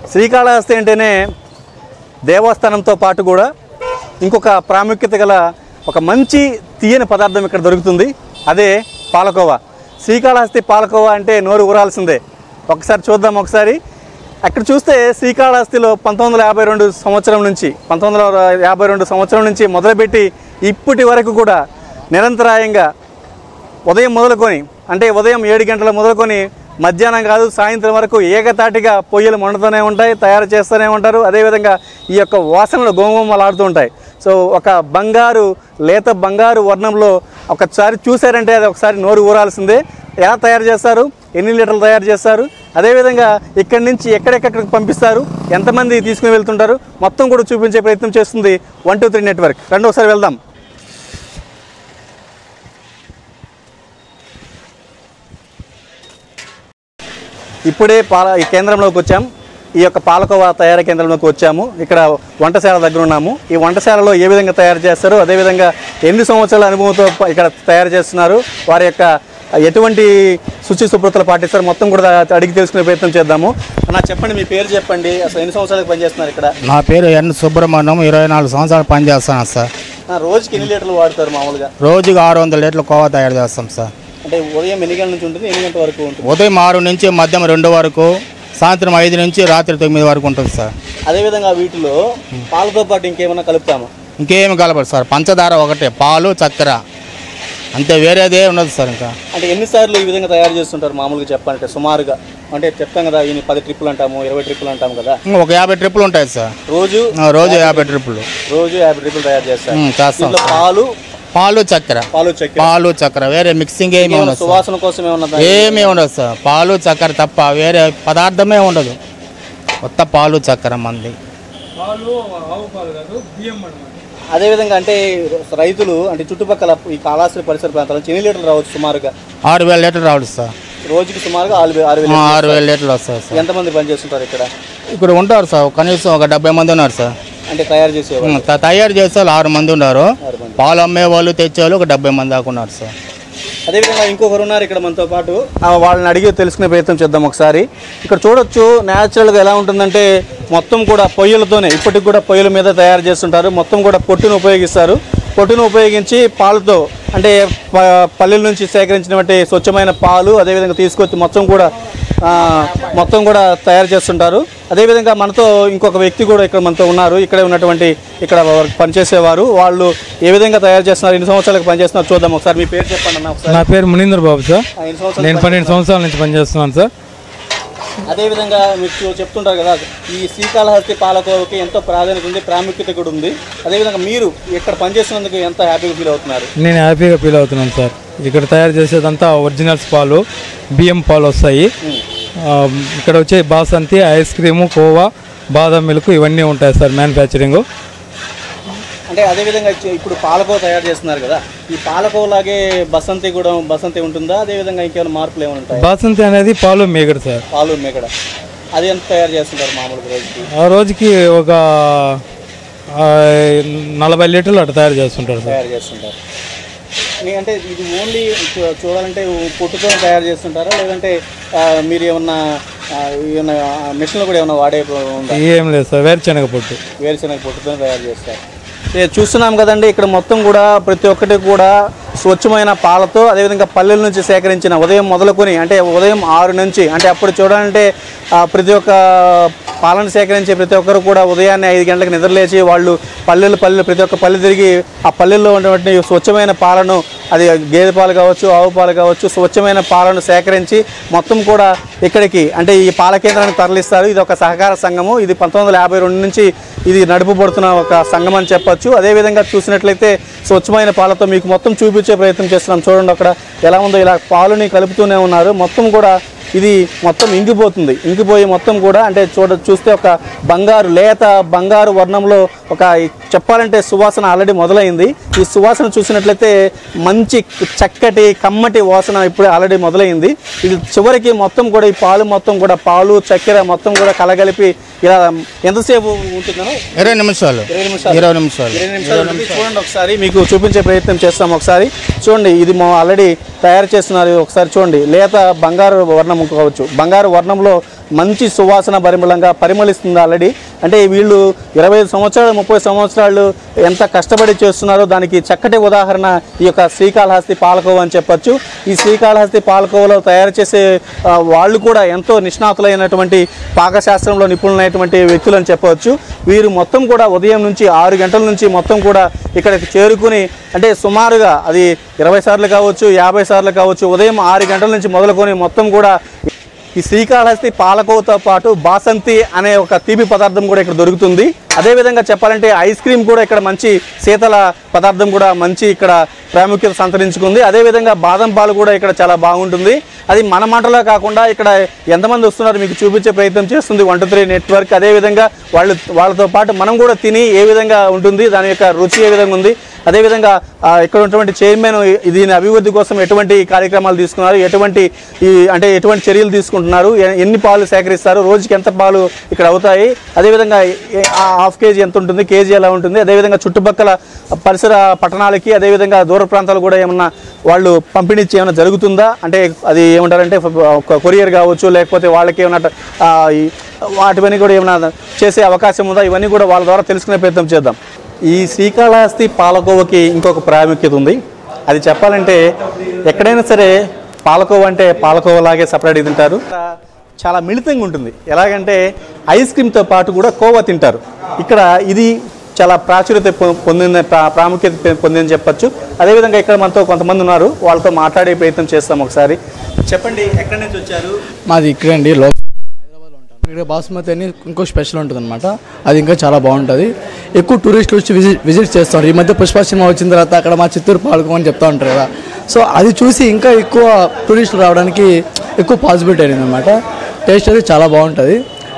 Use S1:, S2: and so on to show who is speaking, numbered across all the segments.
S1: శ్రీకాళహస్తి అంటేనే దేవస్థానంతో పాటు కూడా ఇంకొక ప్రాముఖ్యత గల ఒక మంచి తీయని పదార్థం ఇక్కడ దొరుకుతుంది అదే పాలకోవా శ్రీకాళహస్తి పాలకోవా అంటే నోరు ఊరాల్సిందే ఒకసారి చూద్దాం ఒకసారి అక్కడ చూస్తే శ్రీకాళహస్తిలో పంతొమ్మిది వందల యాభై రెండు సంవత్సరం నుంచి పంతొమ్మిది వందల యాభై రెండు సంవత్సరం నుంచి మొదలుపెట్టి ఇప్పటి వరకు కూడా నిరంతరాయంగా ఉదయం మొదలుకొని అంటే ఉదయం ఏడు గంటల మొదలుకొని మధ్యాహ్నం కాదు సాయంత్రం వరకు ఏకతాటిగా పొయ్యిలు మండుతూనే ఉంటాయి తయారు చేస్తూనే ఉంటారు అదేవిధంగా ఈ యొక్క వాసనలు గోంగోమలాడుతూ ఉంటాయి సో ఒక బంగారు లేత బంగారు వర్ణంలో ఒకసారి చూశారంటే అది ఒకసారి నోరు ఊరాల్సిందే ఎలా తయారు చేస్తారు ఎన్ని లీటర్లు తయారు చేస్తారు అదేవిధంగా ఇక్కడి నుంచి ఎక్కడెక్కడికి పంపిస్తారు ఎంతమంది తీసుకుని వెళ్తుంటారు మొత్తం కూడా చూపించే ప్రయత్నం చేస్తుంది వన్ టూ త్రీ నెట్వర్క్ రెండు ఒకసారి వెళ్దాం ఇప్పుడే పాల ఈ కేంద్రంలోకి వచ్చాం ఈ యొక్క పాలకోవా తయారీ కేంద్రంలోకి వచ్చాము ఇక్కడ వంటశాల దగ్గర ఉన్నాము ఈ వంటశాలలో ఏ విధంగా తయారు చేస్తారు అదేవిధంగా ఎన్ని సంవత్సరాల అనుభవంతో ప- ఇక్కడ తయారు చేస్తున్నారు వారి యొక్క ఎటువంటి శుచి శుభ్రతలు పాటిస్తారు మొత్తం కూడా అడిగి తెలుసుకునే ప్రయత్నం చేద్దాము అన్న చెప్పండి మీ పేరు చెప్పండి అసలు ఎన్ని సంవత్సరాలకు పనిచేస్తున్నారు ఇక్కడ
S2: నా పేరు ఎన్ సుబ్రహ్మణ్యం ఇరవై నాలుగు సంవత్సరాలు పనిచేస్తాను సార్
S1: ఆ, రోజుకి ఎన్ని లీటర్లు వాడతారు మామూలుగా
S2: రోజుకి ఆరు వందల లీటర్ల కోవా తయారు చేస్తాం సార్
S1: అంటే ఉదయం ఎన్ని గంటల నుంచి ఉంటుంది ఎన్ని గంటల వరకు ఉంటుంది
S2: ఉదయం ఆరు నుంచి మధ్యాహ్నం రెండు వరకు సాయంత్రం ఐదు నుంచి రాత్రి తొమ్మిది వరకు ఉంటుంది సార్
S1: అదేవిధంగా వీటిలో పాలతో పాటు ఇంకేమైనా కలుపుతాము
S2: ఇంకేమి కలపదు సార్ పంచదార ఒకటే పాలు చక్కెర అంతే వేరేదే ఉండదు సార్ ఇంకా
S1: అంటే ఎన్నిసార్లు ఈ విధంగా తయారు చేస్తుంటారు మామూలుగా చెప్పాలంటే సుమారుగా అంటే చెప్తాం కదా ఈయన పది ట్రిప్పులు అంటాము ఇరవై ట్రిప్పులు అంటాం కదా
S2: ఇంకా ఒక యాభై ట్రిప్పులు ఉంటాయి సార్
S1: రోజు
S2: ఆ, రోజు యాభై ట్రిప్పులు
S1: రోజు యాభై ట్రిప్పులు తయారు చేస్తారు
S2: ఉమ్, చేస్తాం
S1: దీంట్లో
S2: సార్
S1: పాలు
S2: పాలు చక్కెర
S1: పాలు చక్కెర
S2: పాలు చక్కెర వేరే మిక్సింగ్ ఏమీ
S1: ఏమైనా
S2: ఉండదు సార్
S1: సువాసన కోసం ఏమన్నా
S2: ఏమీ ఉండదు సార్ పాలు చక్కెర తప్ప వేరే పదార్థమే ఉండదు కొత్త పాలు చక్కెర మంది
S1: అదేవిధంగా అంటే రైతులు అంటే చుట్టుపక్కల ఈ కాళాశ్రీ పరిసర ప్రాంతాల నుంచి ఎన్ని లీటర్లు రావచ్చు సుమారుగా
S2: ఆరు వేల లీటర్లు రావాలి సార్
S1: రోజుకి సుమారుగా ఆరు వే- ఆరు వేలు
S2: ఆ, ఆరు వేల లీటర్లు వస్తాయి సార్
S1: ఎంతమంది పనిచేస్తుంటారు ఇక్కడ
S2: ఇక్కడ ఉంటారు సార్ కనీసం ఒక డెబ్బై మంది ఉన్నారు సార్
S1: అంటే తయారు చేసేవారు
S2: ఉమ్, త- తయారు చేసే వాళ్ళు ఆరు మంది ఉన్నారు
S1: ఆరు మంది
S2: పాలు అమ్మే వాళ్ళు తెచ్చేవాళ్ళు ఒక డెబ్బై మంది దాకా ఉన్నారు సార్
S1: అదేవిధంగా ఇంకొకరు ఉన్నారు ఇక్కడ మనతో పాటు ఆ, వాళ్ళని అడిగి తెలుసుకునే ప్రయత్నం చేద్దాం ఒకసారి ఇక్కడ చూడొచ్చు న్యాచురల్గా ఎలా ఉంటుందంటే మొత్తం కూడా పొయ్యిలతోనే ఇప్పటికి కూడా పొయ్యిల మీద తయారు చేస్తుంటారు మొత్తం కూడా పొట్టును ఉపయోగిస్తారు పొట్టును ఉపయోగించి పాలతో అంటే ప- పల్లెల నుంచి సేకరించినటువంటి స్వచ్ఛమైన పాలు అదేవిధంగా తీసుకొచ్చి మొత్తం కూడా ఆ, మొత్తం కూడా తయారు చేస్తుంటారు అదేవిధంగా మనతో ఇంకొక వ్యక్తి కూడా ఇక్కడ మనతో ఉన్నారు ఇక్కడే ఉన్నటువంటి ఇక్కడ వర్క్ పనిచేసేవారు వాళ్ళు ఏ విధంగా తయారు చేస్తున్నారు ఎన్ని సంవత్సరాలకు పనిచేస్తున్నారు చూద్దాం ఒకసారి మీ పేరు చెప్పండి అన్న ఒకసారి
S3: నా పేరు మునీంద్ర బాబు సార్
S1: ఆ, ఎన్ని సంవత్సరాలు
S3: నేను పన్నెండు సంవత్సరాల నుంచి పనిచేస్తున్నాను సార్
S1: అదేవిధంగా మీరు చెప్తుంటారు కదా ఈ శ్రీకాళహస్తి పాలకోవకి ఎంతో ప్రాధాన్యత ఉంది ప్రాముఖ్యత కూడా ఉంది అదేవిధంగా మీరు ఇక్కడ పనిచేస్తున్నందుకు ఎంత హ్యాపీగా ఫీల్ అవుతున్నారు
S3: నేను హ్యాపీగా ఫీల్ అవుతున్నాను సార్ ఇక్కడ తయారు చేసేదంతా ఒరిజినల్స్ పాలు బియ్యం పాలు వస్తాయి ఆ, ఇక్కడ వచ్చే బాసంతి ఐస్ క్రీము కోవా బాదం మిల్క్ ఇవన్నీ ఉంటాయి సార్ మ్యానుఫ్యాక్చరింగ్
S1: అంటే అదేవిధంగా ఇచ్చే- ఇప్పుడు పాలకోవ తయారు చేస్తున్నారు కదా ఈ పాలకోవలాగే బసంతి కూడా బసంతి ఉంటుందా అదేవిధంగా ఇంకేమైనా మార్పులు ఏమైనా ఉంటాయి
S3: బాసంతి అనేది పాలు మేగడు సార్
S1: పాలు మేకడ అది ఎంత తయారు చేస్తుంటారు మామూలుగా రోజుకి
S3: ఆ రోజుకి ఒక ఆ, నలభై లీటర్లు అట్లా తయారు చేస్తుంటారు సార్
S1: తయారు చేస్తుంటారు మీ- అంటే ఇది ఓన్లీ చూ- చూడాలంటే పొట్టుతో తయారు చేస్తుంటారా లేదంటే ఆ, మీరు ఏమన్నా ఆ, ఏమన్నా మిషన్లు కూడా ఏమన్నా వాడే ఉందా
S3: ఏం లేదు సార్ వేరుశనగ పొట్టు
S1: వేరుశనగ పొట్టుతో తయారు చేస్తారు ఏ, చూస్తున్నాం కదండి ఇక్కడ మొత్తం కూడా ప్రతి ఒక్కటి కూడా స్వచ్ఛమైన పాలతో అదేవిధంగా పల్లెల నుంచి సేకరించిన ఉదయం మొదలుకొని అంటే ఉదయం ఆరు నుంచి అంటే అప్పుడు చూడాలంటే ఆ, ప్రతి ఒక్క పాలను సేకరించే ప్రతి ఒక్కరు కూడా ఉదయాన్నే ఐదు గంటలకు నిద్రలేచి వాళ్ళు పల్లెలు పల్లెలు ప్రతి ఒక్క పల్లె తిరిగి ఆ పల్లెల్లో ఉన్నటువంటి స్వచ్ఛమైన పాలను అది గేదె పాలు కావచ్చు ఆవు పాలు కావచ్చు స్వచ్ఛమైన పాలను సేకరించి మొత్తం కూడా ఇక్కడికి అంటే ఈ పాల కేంద్రానికి తరలిస్తారు ఇది ఒక సహకార సంఘము ఇది పంతొమ్మిది వందల యాభై రెండు నుంచి ఇది నడుపుబడుతున్న ఒక సంఘం అని చెప్పొచ్చు అదేవిధంగా చూసినట్లయితే స్వచ్ఛమైన పాలతో మీకు మొత్తం చూపించే ప్రయత్నం చేస్తున్నాం చూడండి అక్కడ ఎలా ఉందో ఇలా పాలుని కలుపుతూనే ఉన్నారు మొత్తం కూడా ఇది మొత్తం ఇంకిపోతుంది ఇంకిపోయి మొత్తం కూడా అంటే చూడ చూస్తే ఒక బంగారు లేత బంగారు వర్ణంలో ఒక చెప్పాలంటే సువాసన ఆల్రెడీ మొదలైంది ఈ సువాసన చూసినట్లయితే మంచి చక్కటి కమ్మటి వాసన ఇప్పుడు ఆల్రెడీ మొదలైంది ఇది చివరికి మొత్తం కూడా ఈ పాలు మొత్తం కూడా పాలు చక్కెర మొత్తం కూడా కలగలిపి ఇలా ఎంతసేపు ఉంటుందనో
S2: ఇరవై నిమిషాలు
S1: ఇరవై నిమిషాలు
S2: ఇరవై నిమిషాలు
S1: ఇరవై నిమిషాలు ఉంటుంది. చూడండి ఒకసారి మీకు చూపించే ప్రయత్నం చేస్తాం ఒకసారి చూడండి ఇది మా ఆల్రెడీ తయారు చేస్తున్నారు ఇది ఒకసారి చూడండి లేత బంగారు వర్ణం కావచ్చు బంగారు వర్ణంలో మంచి సువాసన పరిమళంగా పరిమళిస్తుంది ఆల్రెడీ అంటే వీళ్ళు ఇరవై ఐదు సంవత్సరాలు ముప్పై సంవత్సరాలు ఎంత కష్టపడి చేస్తున్నారో దానికి చక్కటి ఉదాహరణ ఈ యొక్క శ్రీకాళహస్తి పాలకోవ అని చెప్పొచ్చు ఈ శ్రీకాళహస్తి పాలకోవలో తయారు చేసే ఆ, వాళ్ళు కూడా ఎంతో నిష్ణాతులైనటువంటి పాకశాస్త్రంలో నిపుణులైనటువంటి వ్యక్తులు అని చెప్పవచ్చు వీరు మొత్తం కూడా ఉదయం నుంచి ఆరు గంటల నుంచి మొత్తం కూడా ఇక్కడికి చేరుకుని అంటే సుమారుగా అది ఇరవై సార్లు కావచ్చు యాభై సార్లు కావచ్చు ఉదయం ఆరు గంటల నుంచి మొదలుకొని మొత్తం కూడా ఈ శ్రీకాళహస్తి పాలకోవతో పాటు బాసంతి అనే ఒక తీపి పదార్థం కూడా ఇక్కడ దొరుకుతుంది అదేవిధంగా చెప్పాలంటే ఐస్ క్రీమ్ కూడా ఇక్కడ మంచి శీతల పదార్థం కూడా మంచి ఇక్కడ ప్రాముఖ్యత సంతరించుకుంది అదేవిధంగా బాదం పాలు కూడా ఇక్కడ చాలా బాగుంటుంది అది మన మాటలో కాకుండా ఇక్కడ ఎంతమంది వస్తున్నారు మీకు చూపించే ప్రయత్నం చేస్తుంది వన్ టూ త్రీ నెట్వర్క్ అదేవిధంగా వాళ్ళు వాళ్ళతో పాటు మనం కూడా తిని ఏ విధంగా ఉంటుంది దాని యొక్క రుచి ఏ విధంగా ఉంది అదేవిధంగా ఆ, ఇక్కడ ఉన్నటువంటి చైర్మన్ దీని అభివృద్ధి కోసం ఎటువంటి కార్యక్రమాలు తీసుకున్నారు ఎటువంటి ఈ అంటే ఎటువంటి చర్యలు తీసుకుంటున్నారు ఎ- ఎన్ని పాలు సేకరిస్తారు రోజుకి ఎంత పాలు ఇక్కడ అవుతాయి అదేవిధంగా ఏ- ఆ హాఫ్ కేజీ ఎంత ఉంటుంది కేజీ ఎలా ఉంటుంది అదేవిధంగా చుట్టుపక్కల పరిసర పట్టణాలకి అదేవిధంగా దూర ప్రాంతాలు కూడా ఏమన్నా వాళ్ళు పంపిణీ ఏమైనా జరుగుతుందా అంటే అది ఏమంటారంటే ఒక కొరియర్ కావచ్చు లేకపోతే వాళ్ళకి ఏమన్నా ఆ, ఈ వాటివన్నీ కూడా ఏమైనా చేసే అవకాశం ఉందా ఇవన్నీ కూడా వాళ్ళ ద్వారా తెలుసుకునే ప్రయత్నం చేద్దాం ఈ శ్రీకాళహస్తి పాలకోవకి ఇంకొక ప్రాముఖ్యత ఉంది అది చెప్పాలంటే ఎక్కడైనా సరే పాలకోవ అంటే పాలకోవలాగే సపరేట్ తింటారు చాలా మిళితంగా ఉంటుంది ఎలాగంటే ఐస్ క్రీమ్తో పాటు కూడా కోవా తింటారు ఇక్కడ ఇది చాలా ప్రాచుర్యత పొ- పొందిన ప్రా- ప్రాముఖ్యత పొ- పొందిందని చెప్పొచ్చు అదేవిధంగా ఇక్కడ మనతో కొంతమంది ఉన్నారు వాళ్ళతో మాట్లాడే ప్రయత్నం చేస్తాం ఒకసారి చెప్పండి ఎక్కడి నుంచి వచ్చారు
S4: మాది ఇక్కడ అండి లో ఇక్కడ బాస్మతి అని ఇంకో స్పెషల్ ఉంటుంది అనమాట అది ఇంకా చాలా బాగుంటుంది ఎక్కువ టూరిస్టులు వచ్చి విజిట్ విజిట్ చేస్తారు ఈ మధ్య పుష్ప సినిమా వచ్చిన తర్వాత అక్కడ మా చిత్తూరు పాల్గొని చెప్తా ఉంటారు కదా సో అది చూసి ఇంకా ఎక్కువ టూరిస్టులు రావడానికి ఎక్కువ పాసిబిలిటీ అయింది అనమాట టేస్ట్ అది చాలా బాగుంటుంది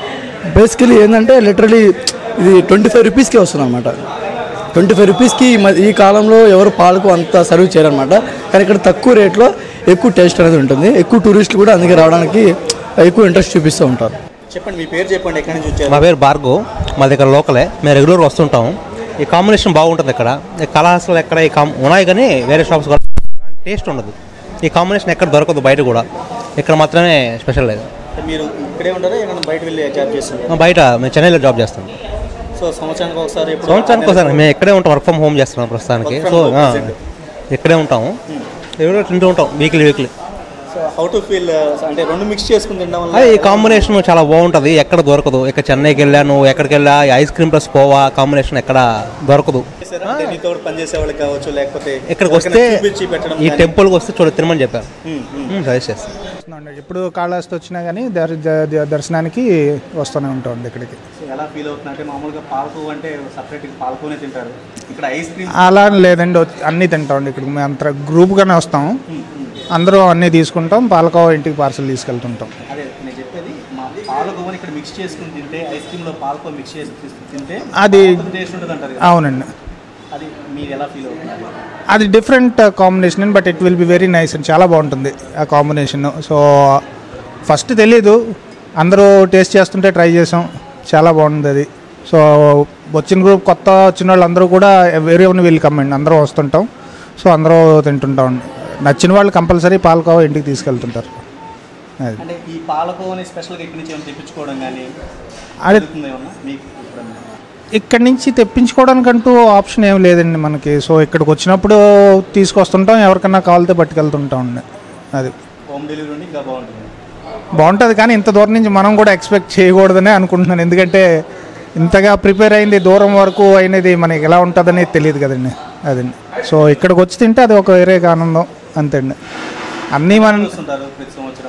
S4: బేసికలీ ఏంటంటే లిటరలీ ఇది ట్వంటీ ఫైవ్ రూపీస్కి వస్తుంది అనమాట ట్వంటీ ఫైవ్ రూపీస్కి ఈ మ- ఈ కాలంలో ఎవరు పాలకు అంత సర్వ్ చేయరనమాట కానీ ఇక్కడ తక్కువ రేట్లో ఎక్కువ టేస్ట్ అనేది ఉంటుంది ఎక్కువ టూరిస్టులు కూడా అందుకే రావడానికి ఎక్కువ ఇంట్రెస్ట్ చూపిస్తూ ఉంటారు
S1: చెప్పండి మీ పేరు చెప్పండి ఎక్కడి నుంచి వచ్చారు
S5: మా పేరు భార్గవ్ మా దగ్గర లోకలే మేము రెగ్యులర్గా వస్తుంటాం ఈ కాంబినేషన్ బాగుంటుంది ఇక్కడ ఈ కళాశాల ఎక్కడ ఈ కాం ఉన్నాయి కానీ వేరే షాప్స్ కూడా టేస్ట్ ఉండదు ఈ కాంబినేషన్ ఎక్కడ దొరకదు బయట కూడా ఇక్కడ మాత్రమే స్పెషల్ లేదు
S1: మీరు ఇక్కడే ఉంటారా ఏమైనా బయట వెళ్ళి జాబ్ చేస్తున్నారు
S5: మా బయట మేము చెన్నైలో జాబ్ చేస్తాం
S1: సో సంవత్సరానికి ఒకసారి ఎప్పుడు
S5: సంవత్సరానికి ఒకసారి మేము ఇక్కడే ఉంటాం వర్క్ ఫ్రమ్ హోమ్ చేస్తున్నాం ప్రస్తుతానికి
S1: Work
S5: సో
S1: from home,
S5: ఆ,
S1: present.
S5: ఇక్కడే ఉంటాము రెగ్యులర్ తింటూ ఉంటాం weekly weekly
S1: so how to feel అంటే రెండు మిక్స్ చేసుకుని తినడం వల్ల
S5: అదే ఈ కాంబినేషన్ చాలా బాగుంటుంది ఎక్కడ దొరకదు ఇక్కడ చెన్నైకి వెళ్ళాను ఎక్కడికి వెళ్ళా ఈ ice cream plus kova combination ఎక్కడ దొరకదు
S1: చేశారా? అంటే నీతో కూడా పనిచేసే వాళ్ళకి కావచ్చు లేకపోతే
S5: ఇక్కడికి వస్తే
S1: ఎవరికైనా చూపించి పెట్టడం
S5: ఈ
S1: కానీ.
S5: టెంపుల్కి వస్తే చూడ తినమని చెప్పారు
S1: ఉమ్, ఉమ్.
S5: సజెస్ట్ చేస్తాను
S6: వస్తున్నాం ఎప్పుడు కాళహస్తి వచ్చినా కానీ దర్ ద- ద- దర్శనానికి వస్తూనే ఉంటాం ఇక్కడికి
S1: సో ఎలా ఫీల్ అవుతున్నా అంటే మామూలుగా పాలకో అంటే సపరేట్ పాలకోనే తింటారు ఇక్కడ ఐస్ క్రీమ్
S6: అలా అని లేదండి వచ్చి- అన్నీ తింటాం ఇక్కడ మేము అంత గ్రూప్గానే వస్తాం అందరూ అన్నీ తీసుకుంటాం పాలకోవ ఇంటికి పార్సల్ తీసుకెళ్తుంటాం
S1: అదే నేను చెప్పేది మా పాలకోవని ఇక్కడ మిక్స్ చేసుకుని తింటే ఐస్ క్రీమ్ లో పాలకో మిక్స్ చేసి తీసి తింటే
S6: అది-
S1: టేస్ట్ ఉంటుంది అంటారు కదా.
S6: అవునండి
S1: అది మీరు ఎలా ఫీల్ అవుతున్నారు
S6: అది different combination but it will be very nice and చాలా బాగుంటుంది ఆ కాంబినేషన్ సో ఫస్ట్ తెలీదు అందరూ టేస్ట్ చేస్తుంటే ట్రై చేసాం చాలా బాగుంది అది సో వచ్చిన గ్రూప్ కొత్త వచ్చిన వాళ్ళు అందరూ కూడా వెరీ వన్ వెల్కమ్ అండి అందరూ వస్తుంటాం సో అందరూ తింటుంటాం నచ్చిన వాళ్ళు కంపల్సరీ పాలకోవ ఇంటికి తీసుకెళ్తుంటారు అది
S1: అంటే ఈ పాలకోవని స్పెషల్గా ఇక్కడి నుంచి ఏమైనా తెప్పించుకోవడం కానీ
S6: అది
S1: జరుగుతుందా ఏమన్నా మీకు ఎప్పుడన్నా?
S6: ఇక్కడి నుంచి తెప్పించుకోవడానికంటూ ఆప్షన్ ఏం లేదండి మనకి సో ఇక్కడికి వచ్చినప్పుడు తీసుకొస్తుంటాం ఎవరికన్నా కావాలితే పట్టుకెళ్తుంటాం అండి అది
S1: హోమ్ డెలివరీ ఉండి ఇంకా బాగుంటుంది
S6: బాగుంటుంది కానీ ఇంత దూరం నుంచి మనం కూడా ఎక్స్పెక్ట్ చేయకూడదనే అనుకుంటున్నాను ఎందుకంటే ఇంతగా ప్రిపేర్ అయింది దూరం వరకు అయినది మనకి ఎలా ఉంటుందనేది తెలియదు కదండి అదండి సో ఇక్కడికి వచ్చి తింటే అది ఒక వేరే ఆనందం అంతే అండి అన్నీ మనం
S1: చూస్తుంటారు ప్రతి సంవత్సరం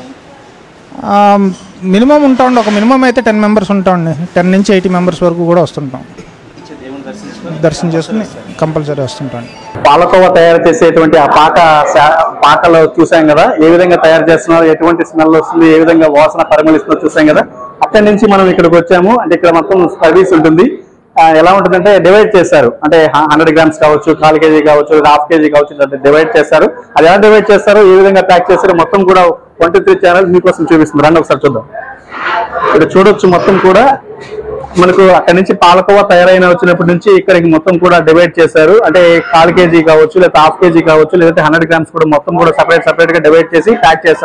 S6: మినిమం ఉంటామండి ఒక మినిమం అయితే టెన్ మెంబర్స్ ఉంటామండి టెన్ నుంచి ఎయిటీ మెంబర్స్ వరకు కూడా వస్తుంటాం
S1: ఇచ్చే దేవుని దర్శించుకొని
S6: దర్శనం చేసుకుని కంపల్సరీ వస్తుంటాం
S1: పాలకోవ తయారు చేసేటువంటి ఆ పాక శా- పాకలో చూసాం కదా ఏ విధంగా తయారు చేస్తున్నారు ఎటువంటి స్మెల్ వస్తుంది ఏ విధంగా వాసన పరిమళిస్తుందో చూసాం కదా అక్కడి నుంచి మనం ఇక్కడికి వచ్చాము అంటే ఇక్కడ మొత్తం సర్వీస్ ఉంటుంది ఆ, ఎలా ఉంటుందంటే డివైడ్ చేశారు అంటే హండ్రెడ్ గ్రామ్స్ కావచ్చు కాల్ కేజీ కావచ్చు లేదా హాఫ్ కేజీ కావచ్చు ఇట్లా డివైడ్ చేస్తారు అది ఎలా డివైడ్ చేస్తారు ఏ విధంగా ప్యాక్ చేస్తారో మొత్తం కూడా ట్వంటీ త్రీ ఛానల్ మీకోసం చూపిస్తుంది రండి ఒకసారి చూద్దాం ఇక్కడ చూడొచ్చు మొత్తం కూడా మనకు అక్కడి నుంచి పాలకోవ తయారైన వచ్చినప్పటి నుంచి ఇక్కడికి మొత్తం కూడా డివైడ్ చేశారు అంటే కాల్ కేజీ కావచ్చు లేదా హాఫ్ కేజీ కావచ్చు లేదంటే హండ్రెడ్ గ్రామ్స్ కూడా మొత్తం కూడా సపరేట్ సపరేట్ గా డివైడ్ చేసి ప్యాక్ చేశారు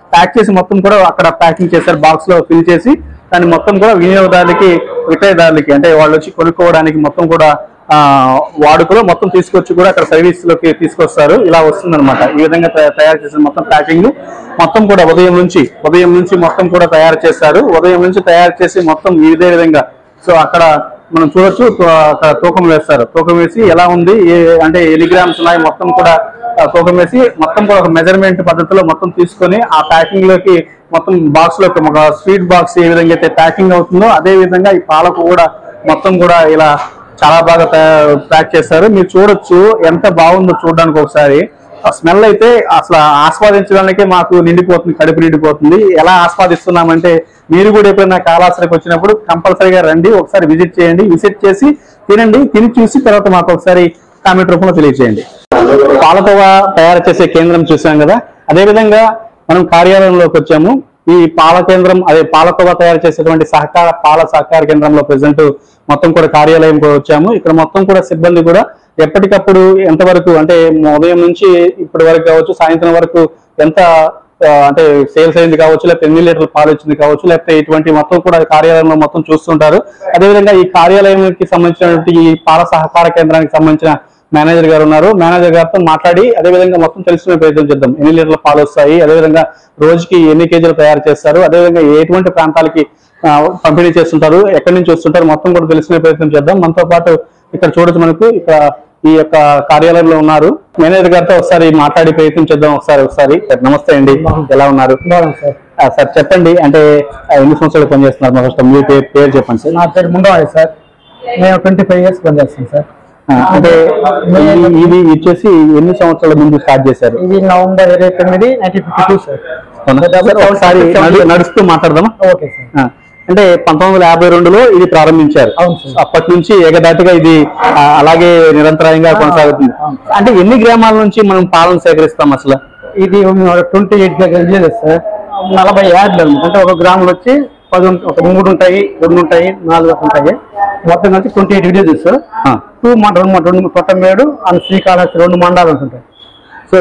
S1: ప్యాక్ చేసి మొత్తం కూడా అక్కడ ప్యాకింగ్ చేశారు బాక్స్ లో ఫిల్ చేసి దాన్ని మొత్తం కూడా వినియోగదారులకి విక్రయదారులకి అంటే వాళ్ళు వచ్చి కొనుక్కోవడానికి మొత్తం కూడా ఆ, వాడుకలో మొత్తం తీసుకొచ్చి కూడా అక్కడ సర్వీస్ లోకి తీసుకొస్తారు ఇలా వస్తుందన్నమాట ఈ విధంగా తయ- తయారు చేసిన మొత్తం ప్యాకింగ్ మొత్తం కూడా ఉదయం నుంచి ఉదయం నుంచి మొత్తం కూడా తయారు చేస్తారు ఉదయం నుంచి తయారు చేసి మొత్తం ఇదే విధంగా సో అక్కడ మనం చూడొచ్చు తో- అక్కడ తూకం వేస్తారు తూకం వేసి ఎలా ఉంది ఏ- అంటే ఎన్ని గ్రామ్స్ ఉన్నాయి మొత్తం కూడా ఆ, తూకం వేసి మొత్తం కూడా ఒక మెజర్మెంట్ పద్ధతిలో మొత్తం తీసుకొని ఆ ప్యాకింగ్ లోకి మొత్తం బాక్స్ లోకి ఒక స్వీట్ బాక్స్ ఏ విధంగా అయితే ప్యాకింగ్ అవుతుందో అదే విధంగా ఈ పాలకు కూడా మొత్తం కూడా ఇలా చాలా బాగా ప్యాక్ చేస్తారు మీరు చూడొచ్చు ఎంత బాగుందో చూడడానికి ఒకసారి ఆ స్మెల్ అయితే అసలు ఆస్వాదించడానికి మాకు నిండిపోతుంది కడుపు నిండిపోతుంది ఎలా ఆస్వాదిస్తున్నామంటే మీరు కూడా ఎప్పుడైనా కాళాశ్రకి వచ్చినప్పుడు కంపల్సరీగా రండి ఒకసారి విజిట్ చేయండి విజిట్ చేసి తినండి తిని చూసి తర్వాత మాకు ఒకసారి కామెంట్ రూపంలో తెలియజేయండి పాలకోవ తయారు చేసే కేంద్రం చూసాం కదా అదే విధంగా మనం కార్యాలయంలోకి వచ్చాము ఈ పాల కేంద్రం అదే పాలకోవ తయారు చేసేటువంటి సహకార పాల సహకార కేంద్రంలో ప్రజెంట్ మొత్తం కూడా కార్యాలయం కూడా వచ్చాము ఇక్కడ మొత్తం కూడా సిబ్బంది కూడా ఎప్పటికప్పుడు ఎంతవరకు అంటే ఉదయం నుంచి ఇప్పటి వరకు కావచ్చు సాయంత్రం వరకు ఎంత ఆ, అంటే సేల్స్ అయింది కావచ్చు లేకపోతే ఎన్ని లీటర్లు పాలు వచ్చింది కావచ్చు లేకపోతే ఇటువంటి మొత్తం కూడా కార్యాలయంలో మొత్తం చూస్తుంటారు అదేవిధంగా ఈ కార్యాలయానికి సంబంధించినటువంటి ఈ పాల సహకార కేంద్రానికి సంబంధించిన మేనేజర్ గారు ఉన్నారు మేనేజర్ గారితో మాట్లాడి అదే విధంగా మొత్తం తెలుసుకునే ప్రయత్నం చేద్దాం ఎన్ని లీటర్ల పాలు వస్తాయి అదేవిధంగా రోజుకి ఎన్ని కేజీలు తయారు చేస్తారు అదేవిధంగా ఎటువంటి ప్రాంతాలకి ఆ, పంపిణీ చేస్తుంటారు ఎక్కడి నుంచి వస్తుంటారు మొత్తం కూడా తెలుసుకునే ప్రయత్నం చేద్దాం మనతో పాటు ఇక్కడ చూడొచ్చు మనకు ఇక్కడ ఈ యొక్క కార్యాలయంలో ఉన్నారు మేనేజర్ గారితో ఒకసారి మాట్లాడి ప్రయత్నం చేద్దాం ఒకసారి ఒకసారి సార్ నమస్తే అండి ఎలా ఉన్నారు ఆ, సార్ చెప్పండి అంటే ఆ, ఎన్ని సంవత్సరాలు పనిచేస్తున్నారు మా ఫస్ట్ మీ పేరు పేరు చెప్పండి సార్
S7: నా పేరు ముండవాయి సార్ నేను ట్వంటీ ఫైవ్ ఇయర్స్ పనిచేస్తాను సార్
S1: ఆ, అంటే ఇది- ఇది వచ్చేసి ఎన్ని సంవత్సరాల ముందు స్టార్ట్ చేశారు
S7: ఇది నవంబర్ ఇరవై తొమ్మిది నైన్టీన్ ఫిఫ్టీ టూ సార్
S1: అవునా? సార్, ఒకసారి నడు- నడుస్తూ మాట్లాడదామా
S7: ఓకే సార్
S1: ఆ, అంటే పంతొమ్మిది వందల యాభై రెండులో ఇది ప్రారంభించారు
S7: అవును సార్.
S1: అప్పటి నుంచి ఏకదాటిగా ఇది ఆ, అలాగే నిరంతరాయంగా కొనసాగుతుంది అంటే ఎన్ని గ్రామాల నుంచి మనం పాలన సేకరిస్తాం అసలు
S7: ఇది ట్వంటీ ఎయిట్ విలేజెస్ సార్ నలభై యార్డ్లు అనమాట అంటే ఒక గ్రాములు వచ్చి పది ఉం- ఒక మూడు ఉంటాయి రెండు ఉంటాయి నాలుగు ఉంటాయి మొత్తం కలిసి ట్వంటీ ఎయిట్ విలేజెస్
S1: ఆ.
S7: టూ మండ రెండు మండ- రెండు కొత్తమేడు అండ్ శ్రీకాళహస్తి రెండు మండలాలు ఉంటుంటాయి
S1: సో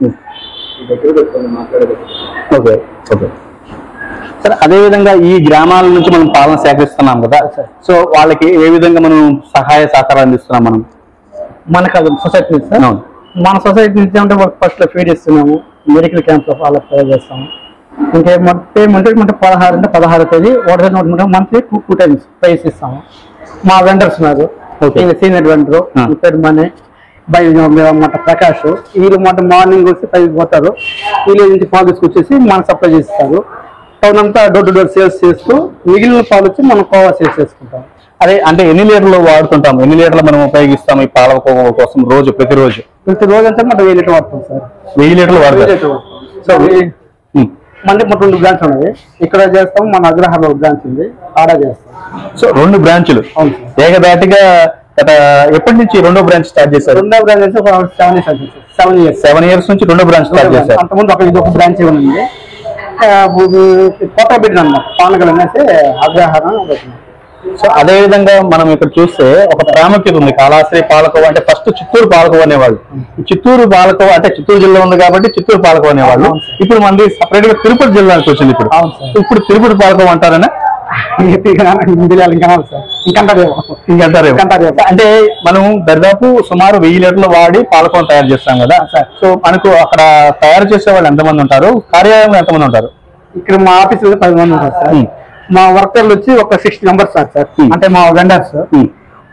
S1: ఓకే ఓకే సార్ అదే విధంగా ఈ గ్రామాల నుంచి మనం పాలన సేకరిస్తున్నాం కదా సో వాళ్ళకి ఏ విధంగా మనం సహాయ సహకారం అందిస్తున్నాం మనం
S7: మనకు అది సొసైటీ నుంచి సార్
S1: అవును.
S7: మన సొసైటీ నుంచి అంటే ఫస్ట్ లో ఫీడ్ ఇస్తున్నాము మెడికల్ క్యాంప్ లో వాళ్ళకి ప్రొవైడ్ చేస్తాము ఇంకా పేమెంట్ అంటే పదహారు అంటే పదహారు తేదీ ఒకటి note monthly two two times price ఇస్తాము మా వెండర్స్ ఉన్నారు
S1: Okay.
S7: Senior vendor
S1: Ah.
S7: పేరు మనీ బై మాట ప్రకాష్ వీళ్ళు మాట మార్నింగ్ వచ్చి పైకి పోతారు విలేజ్ నుంచి పాలు తీసుకొచ్చేసి మనకు సప్లై చేస్తారు టౌన్ అంతా డోర్ టు డోర్ సేల్స్ చేస్తూ మిగిలిన పాలు వచ్చి మనం కోవా సేల్స్ చేసుకుంటాం
S1: అదే అంటే ఎన్ని లీటర్లు వాడుతుంటాం ఎన్ని లీటర్లు మనం ఉపయోగిస్తాం ఈ పాల కోవ కోసం రోజు ప్రతిరోజు
S7: ప్రతి రోజు అంతా మనం వెయ్యి లీటర్ వాడతాం సార్
S1: వెయ్యి లీటర్లు వాడతారు
S7: సో
S1: ఉమ్.
S7: మళ్ళీ మన రెండు బ్రాంచ్ ఉన్నాయి ఇక్కడ చేస్తాం మన అగ్రహారంలో బ్రాంచ్ ఉంది ఆడ చేస్తాం
S1: సో రెండు బ్రాంచ్లు
S7: అవును సార్
S1: ఏకదాటిగా గత ఎప్పటి నుంచి రెండో బ్రాంచ్ స్టార్ట్ చేశారు
S7: రెండో బ్రాంచ్ అయితే ఒక సెవెన్ ఇయర్స్ అవుతుంది సెవెన్ ఇయర్స్
S1: సెవెన్ ఇయర్స్ నుంచి రెండో బ్రాంచ్ స్టార్ట్ చేశారు
S7: అంతకుముందు ఒక ఇది ఒక బ్రాంచ్ ఉంది ఆ, కొత్త బిడ్డ అన్నమాట పానకలు అనేసి అగ్రహారం పెట్టినాం.
S1: సో అదే విధంగా మనం ఇక్కడ చూస్తే ఒక ప్రాముఖ్యత ఉంది కాళాశ్రీ పాలకోవ అంటే ఫస్ట్ చిత్తూరు పాలకోవ అనేవాళ్ళు ఈ చిత్తూరు పాలకోవ అంటే చిత్తూరు జిల్లా ఉంది కాబట్టి చిత్తూరు పాలకోవ అనేవాళ్ళు
S7: అవును సార్.
S1: ఇప్పుడు మనది సపరేట్ గా తిరుపతి జిల్లాకి వచ్చింది ఇప్పుడు
S7: అవును సార్.
S1: ఇప్పుడు తిరుపతి పాలకోవ అంటారనే
S7: ఇంకా ఇండియాలో ఇంకా రావాలి సార్ ఇంకంటారేమో
S1: ఇంకంటారు
S7: ఇంకంటారేమో
S1: అంటే మనం దాదాపు సుమారు వెయ్యి లీటర్లు వాడి పాలకోవ తయారు చేస్తాం కదా సో మనకు అక్కడ తయారు చేసే వాళ్ళు ఎంతమంది ఉంటారు కార్యాలయంలో ఎంతమంది ఉంటారు
S7: ఇక్కడ మా ఆఫీస్ లో పది మంది ఉంటారు సార్
S1: Hmm.
S7: మా వర్కర్లు వచ్చి ఒక sixty members sir sir
S1: Hmm.
S7: అంటే మా వెండర్స్
S1: ఉమ్.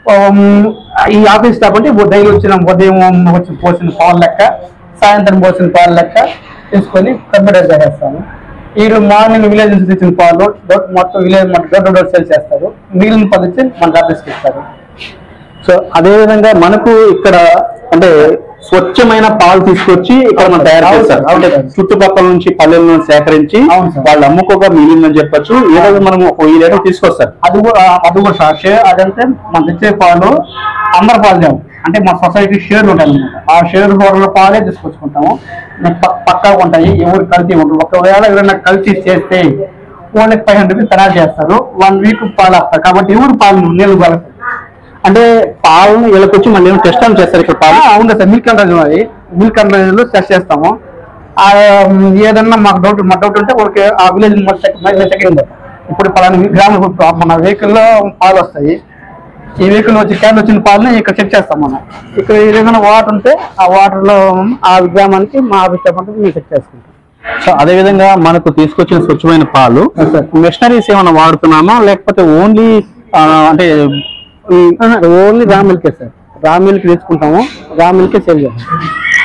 S7: ఈ ఆఫీస్ స్టాఫ్ అంటే డైలీ వచ్చిన ఉదయం వచ్చి పోసిన పాలు లెక్క సాయంత్రం పోసిన పాలు లెక్క తీసుకొని కంప్యూటర్ చేసేస్తాము వీళ్ళు మార్నింగ్ విలేజ్ నుంచి తెచ్చిన పాలు డో- మొత్తం విలేజ్ మన డోర్ టు డోర్ సేల్ చేస్తారు మిగిలిన పాలు వచ్చి మన ఆఫీస్కి ఇస్తారు
S1: సో అదే విధంగా మనకు ఇక్కడ అంటే స్వచ్ఛమైన పాలు తీసుకొచ్చి ఇక్కడ మనం తయారు
S7: అవును
S1: చేస్తారు
S7: సార్, అవును
S1: అంటే
S7: సార్.
S1: చుట్టుపక్కల నుంచి పల్లెల నుంచి సేకరించి
S7: అవును సార్.
S1: వాళ్ళు అమ్ముకోగా మిగిలిందని చెప్పొచ్చు ఈ రోజు మనం ఒక ఈ లీటర్ తీసుకొస్తారు
S7: అది కూడా అది కూడా సార్ షేర్ అదంటే మన తెచ్చే పాలు అందరి పాలు లేవు అంటే మా సొసైటీ షేర్లు ఉంటాయి అనమాట ఆ షేర్ హోటల్ పాలే తీసుకొచ్చుకుంటాము నాకు పక్- పక్కా ఉంటాయి ఎవరు కల్తీ ఉండరు ఒకవేళ ఎవరైనా కల్తీ చేస్తే ఓన్లీ ఫైవ్ హండ్రెడ్ తయారు చేస్తారు వన్ వీక్ పాలు వస్తారు కాబట్టి ఎవరు పాలు నీళ్ళు పాలు
S1: అంటే పాలను వీళ్ళకి వచ్చి మళ్ళీ టెస్ట్ అని చేస్తారు ఇక్కడ పాలు
S7: అవును సార్ మిల్క్ అండ్రాజ్ అది మిల్క్ అండ్రాజ్ లో టెస్ట్ చేస్తాము ఆ, ఏదన్నా మాకు డౌట్ మా డౌట్ ఉంటే ఓకే ఆ విలేజ్ సెకండ్ ఇప్పుడు పలానా గ్రామం ఇప్పుడు మన వెహికల్లో పాలు వస్తాయి ఈ వెహికల్ వచ్చి క్యాన్ వచ్చిన పాలని ఇక్కడ చెక్ చేస్తాం మనం ఇక్కడ ఏదైనా వాటర్ ఉంటే ఆ వాటర్ లో ఆ గ్రామానికి మా ఆఫీస్ చెప్పండి మేము చెక్ చేసుకుంటాం
S1: సో అదే విధంగా మనకు తీసుకొచ్చిన స్వచ్ఛమైన పాలు మిషనరీస్ ఏమైనా వాడుతున్నామా లేకపోతే ఓన్లీ అంటే
S7: ఓన్లీ రా మిల్కే సార్ రా మిల్క్ తీసుకుంటాము రా మిల్కే సేల్ చేస్తాం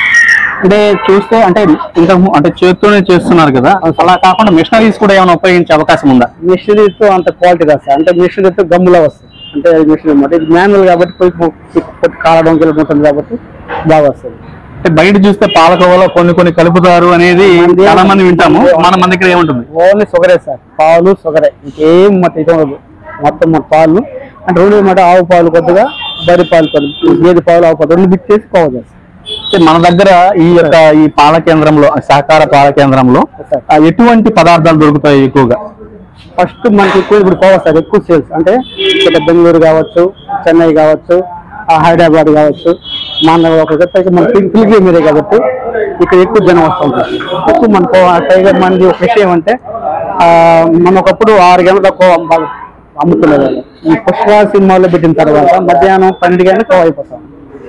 S1: అంటే చూస్తే అంటే ఇంకా అంటే చేత్తోనే చేస్తున్నారు కదా అలా కాకుండా మిషనరీస్ కూడా ఏమైనా ఉపయోగించే అవకాశం ఉందా
S7: మిషనరీతో అంత క్వాలిటీ రాదు సార్ అంటే మిషనరీతో గమ్ములా వస్తుంది అంటే అది మిషన్ అనమాట ఇది మాన్యువల్ కాబట్టి పోయి కొట్టి కాలడం ఉంటుంది కాబట్టి బాగా వస్తుంది
S1: అంటే బయట చూస్తే పాలకోవలో కొన్ని కొన్ని కలుపుతారు అనేది
S7: మనది
S1: చాలా మంది వింటాము మన మన దగ్గర ఏముంటుంది
S7: ఓన్లీ షుగరే సార్ పాలు షుగరే ఇంకేం మొత్తం ఇది ఉండదు మొత్తం మన పాలు అంటే రెండు మాట ఆవు పాలు కొద్దిగా బరి పాలు కొద్దిగా గేదె పాలు ఆవు పాలు రెండు మిక్స్ చేసి కోవ చేస్తాం
S1: అంటే మన దగ్గర ఈ యొక్క ఈ పాల కేంద్రంలో సహకార పాల కేంద్రంలో ఆ, ఎటువంటి పదార్థాలు దొరుకుతాయి ఎక్కువగా
S7: ఫస్ట్ మనకి ఎక్కువ ఇప్పుడు కోవ సార్ ఎక్కువ సేల్స్ అంటే ఇక్కడ బెంగళూరు కావచ్చు చెన్నై కావచ్చు ఆ హైదరాబాద్ కావచ్చు మన ఒక దగ్గర మన పిలిగ్రీ మీరే కాబట్టి ఇక్కడ ఎక్కువ జనం వస్తూ ఉంటారు ఎక్కువ మన కోవ టైగర్ మనది ఒక విషయం అంటే ఆ, మనం ఒకప్పుడు ఆరు గంటల కోవ అమ్మ- అమ్ముకునేవాళ్ళం ఈ పుష్ప సినిమాలో పెట్టిన తర్వాత మధ్యాహ్నం పన్నెండు గంటలకు కోవ అయిపోతాం